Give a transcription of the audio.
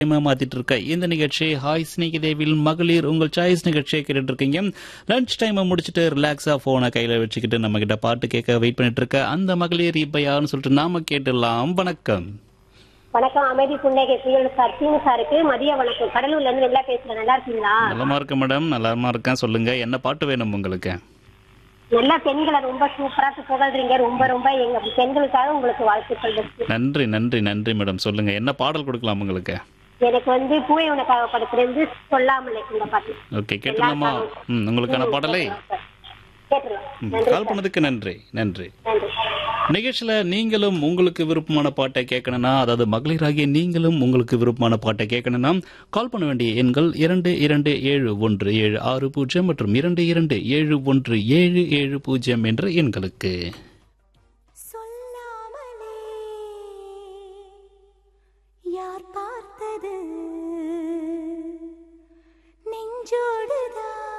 டைமா மாத்திட்டு இருக்க இந்த நிகழ்ச்சி ஹாய் ஸ்நேகிதேவில் மகளிர் உங்கள் சாய்ஸ் நிகழ்ச்சியை கேட்டுட்டு இருக்கீங்க லஞ்ச் டைமை முடிச்சுட்டு ரிலாக்ஸா போனை கையில வச்சுக்கிட்டு நம்ம கிட்ட பாட்டு கேட்க வெயிட் பண்ணிட்டு இருக்க அந்த மகளிர் இப்ப யாருன்னு சொல்லிட்டு நாம கேட்டுடலாம் வணக்கம் வணக்கம் அமைதி புன்னகை புயல் சார் சீனு சாருக்கு மதிய வணக்கம் கடலூர்ல இருந்து நல்லா பேசுறேன் நல்லா இருக்கீங்களா நலமா இருக்க மேடம் நலமா இருக்கேன் சொல்லுங்க என்ன பாட்டு வேணும் உங்களுக்கு நல்லா பெண்களை ரொம்ப சூப்பரா புகழ்றீங்க ரொம்ப ரொம்ப எங்க பெண்களுக்காக உங்களுக்கு வாழ்த்துக்கள் இருக்கு. நன்றி நன்றி நன்றி மேடம் சொல்லுங்க என்ன பாடல் கொடுக்கலாம் உங்களுக்கு எனக்கு வந்து பூவை உனக்காக படத்திலிருந்து சொல்லாமலே இந்த பாட்டு ஓகே கேட்டுலாமா ம் உங்களுக்கான பாடலை கேட்டுலாம் ம், நன்றி கால் பண்ணதுக்கு நன்றி நன்றி நன்றி நிகழ்ச்சியில நீங்களும் உங்களுக்கு விருப்பமான பாட்டை கேட்கணும்னா அதாவது மகளிராகிய நீங்களும் உங்களுக்கு விருப்பமான பாட்டை கேட்கணும்னா கால் பண்ண வேண்டிய எண்கள் இரண்டு இரண்டு ஏழு ஒன்று ஏழு ஆறு பூஜ்ஜியம் மற்றும் இரண்டு இரண்டு ஏழு ஒன்று ஏழு ஏழு பூஜ்ஜியம் என்ற எண்களுக்கு சொல்லாமலே யார் பார்த்தது நெஞ்சோடுதான்